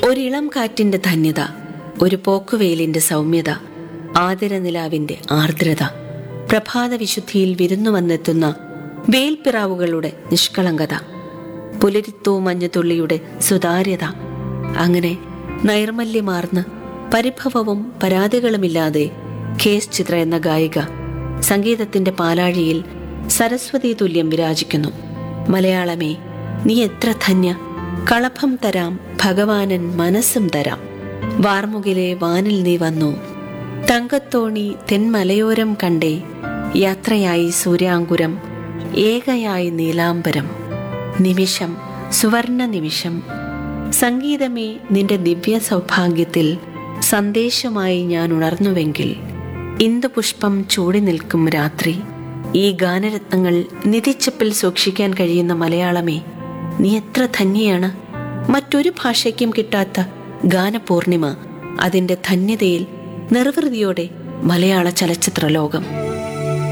ഒരിളം കാറ്റിന്റെ ധന്യത ഒരു പോക്കുവെയിലിന്റെ സൗമ്യത ആതിരനിലാവിന്റെ ആർദ്രത പ്രഭാത വിശുദ്ധിയിൽ വിരുന്നു വന്നെത്തുന്ന വേൽപ്പിറാവുകളുടെ നിഷ്കളങ്കത പുലരിത്തൂ മഞ്ഞുതുള്ളിയുടെ സുതാര്യത അങ്ങനെ നൈർമല്യമാർന്ന് പരിഭവവും പരാതികളുമില്ലാതെ കേസ് ചിത്ര എന്ന ഗായിക സംഗീതത്തിന്റെ പാലാഴിയിൽ സരസ്വതി തുല്യം വിരാജിക്കുന്നു മലയാളമേ നീ എത്ര ധന്യ കളഭം തരാം ഭഗവാനൻ മനസ്സും തരാം വാർമുകിലെ വാനിൽ നീ വന്നു തങ്കത്തോണി തെന്മലയോരം കണ്ടേ യാത്രയായി സൂര്യാങ്കുരം ഏകയായി നീലാംബരം നിമിഷം സുവർണ നിമിഷം സംഗീതമേ നിന്റെ ദിവ്യ സൗഭാഗ്യത്തിൽ സന്ദേശമായി ഞാൻ ഉണർന്നുവെങ്കിൽ ഇന്ദുപുഷ്പം ചൂടി നിൽക്കും രാത്രി ഈ ഗാനരത്നങ്ങൾ നിധിച്ചപ്പിൽ സൂക്ഷിക്കാൻ കഴിയുന്ന മലയാളമേ നീ എത്ര ധന്യയാണ് മറ്റൊരു ഭാഷയ്ക്കും കിട്ടാത്ത ഗാനപൂർണിമ അതിന്റെ ധന്യതയിൽ നിർവൃതിയോടെ മലയാള ചലച്ചിത്ര ലോകം